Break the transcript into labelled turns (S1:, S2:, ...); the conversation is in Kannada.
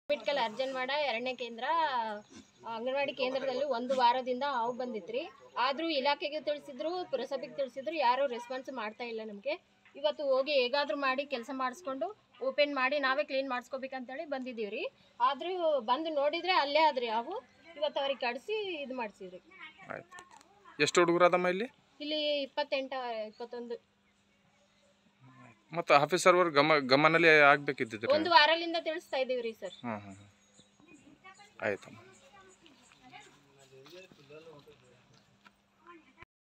S1: ಮೆಡಿಕಲ್ ಅರ್ಜನ್ವಾಡ ಎರಡನೇ ಕೇಂದ್ರ ಅಂಗನವಾಡಿ ಕೇಂದ್ರದಲ್ಲಿ ಒಂದು ವಾರದಿಂದ ಹಾವು ಬಂದಿತ್ರಿ ಆದರೂ ಇಲಾಖೆಗೆ ತಿಳಿಸಿದ್ರು ಪುರಸಭೆಗೆ ತಿಳಿಸಿದ್ರು ಯಾರೂ ರೆಸ್ಪಾನ್ಸ್ ಮಾಡ್ತಾ ಇಲ್ಲ ನಮಗೆ ಇವತ್ತು ಹೋಗಿ ಹೇಗಾದ್ರೂ ಮಾಡಿ ಕೆಲಸ ಮಾಡಿಸ್ಕೊಂಡು ಓಪನ್ ಮಾಡಿ ನಾವೇ ಕ್ಲೀನ್ ಮಾಡಿಸ್ಕೋಬೇಕಂತೇಳಿ ಬಂದಿದ್ದೀವಿ ರೀ ಆದರೂ ಬಂದು ನೋಡಿದರೆ ಅಲ್ಲೇ ಆದ್ರಿ ಹಾವು ಇವತ್ತು ಅವ್ರಿಗೆ ಕಡಿಸಿ ಇದು ಮಾಡಿಸಿದ್ರಿ
S2: ಆಯ್ತು ಎಷ್ಟು ಹುಡುಗರು ಅದಮ್ಮ ಇಲ್ಲಿ
S1: ಇಲ್ಲಿ ಇಪ್ಪತ್ತೆಂಟ ಇಪ್ಪತ್ತೊಂದು
S2: ಮತ್ತು ಆಫೀಸರ್ ಅವ್ರ ಗಮ ಗಮನಲ್ಲಿ ಆಗ್ಬೇಕಿದ್ದಿದ್ರಿ
S1: ಒಂದು ವಾರಲಿಂದ ತಿಳಿಸ್ತಾ ಇದ್ದೀವಿ ರೀ ಸರ್
S2: ಹಾಂ ಹಾಂ ಆಯ್ತಮ್ಮ